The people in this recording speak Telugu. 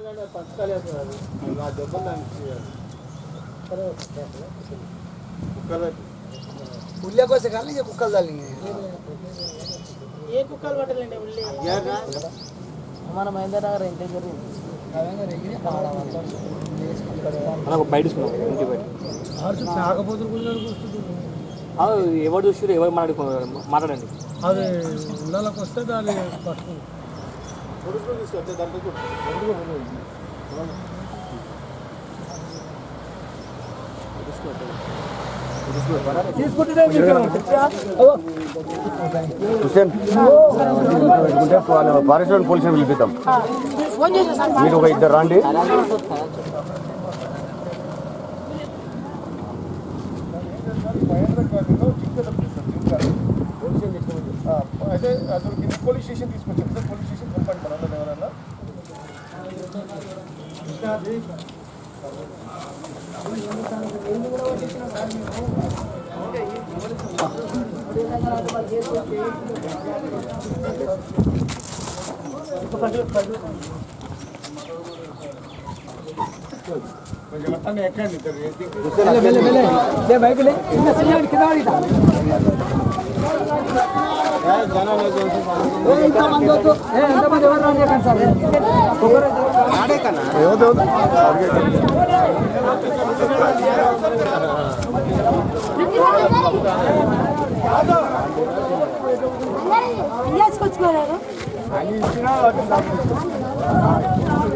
ఉల్లికి వస్తే కానీ ఇక కుక్కలు తల్లి ఏ కుక్కలు పట్టలేండి ఉల్లి మన మహేంద్ర నగర్ ఎంత జరిగింది బయట తీసుకున్నాం ఇంటి బయట కాకపోతే కూడా వస్తుంది ఆ, ఎవరు చూసి ఎవరు మాట్లాడుకో మాట్లాడండి అది ఇళ్ళకి వస్తే దాన్ని పట్టుకుంది హుసేన్ పెట్టుకుంటే ఫారెస్ట్ పోలీసులు పిలిపిద్దాం మీరు ఒక ఇద్దరు రండి అయితే అతనికి పోలీస్ స్టేషన్ తీసుకొచ్చాం సార్ పోలీస్ స్టేషన్ పంపండి మన ఎవరన్నా కొంచెం అట్లనే ఎక్కండి ఇద్దరు వేసుకొచ్చుకోలేదు అని ఇచ్చినా